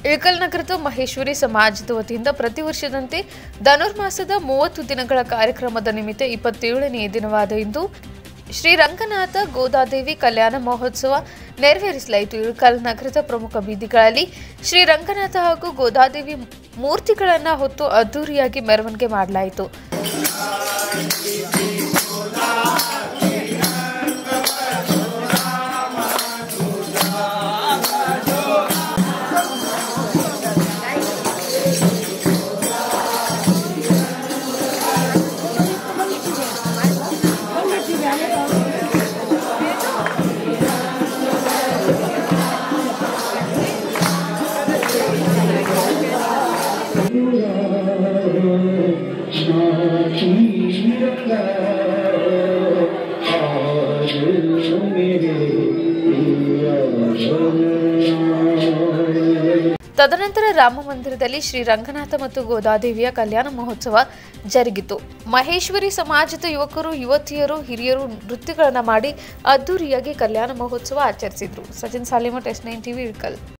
ಇಳಕಲ್ ನಗರದ ಮಹೇಶ್ವರಿ ಸಮಾಜದ ವತಿಯಿಂದ ಪ್ರತಿ ವರ್ಷದಂತೆ ಧನುರ್ಮಾಸದ ಮೂವತ್ತು ದಿನಗಳ ಕಾರ್ಯಕ್ರಮದ ನಿಮಿತ್ತ ಇಪ್ಪತ್ತೇಳನೇ ದಿನವಾದ ಇಂದು ಶ್ರೀ ರಂಗನಾಥ ಗೋದಾದೇವಿ ಕಲ್ಯಾಣ ಮಹೋತ್ಸವ ನೆರವೇರಿಸಲಾಯಿತು ಇಳಕಲ್ ನಗರದ ಪ್ರಮುಖ ಬೀದಿಗಳಲ್ಲಿ ಶ್ರೀ ರಂಗನಾಥ ಹಾಗೂ ಗೋದಾದೇವಿ ಮೂರ್ತಿಗಳನ್ನು ಹೊತ್ತು ಅದ್ದೂರಿಯಾಗಿ ಮೆರವಣಿಗೆ ಮಾಡಲಾಯಿತು ತದನಂತರ ರಾಮ ಮಂದಿರದಲ್ಲಿ ಶ್ರೀ ರಂಗನಾಥ ಮತ್ತು ಗೋದಾದೇವಿಯ ಕಲ್ಯಾಣ ಮಹೋತ್ಸವ ಜರುಗಿತು ಮಹೇಶ್ವರಿ ಸಮಾಜದ ಯುವಕರು ಯುವತಿಯರು ಹಿರಿಯರು ನೃತ್ಯಗಳನ್ನು ಮಾಡಿ ಅದ್ದೂರಿಯಾಗಿ ಕಲ್ಯಾಣ ಮಹೋತ್ಸವ ಆಚರಿಸಿದ್ರು Sachin Salimath S nine TV Ilkal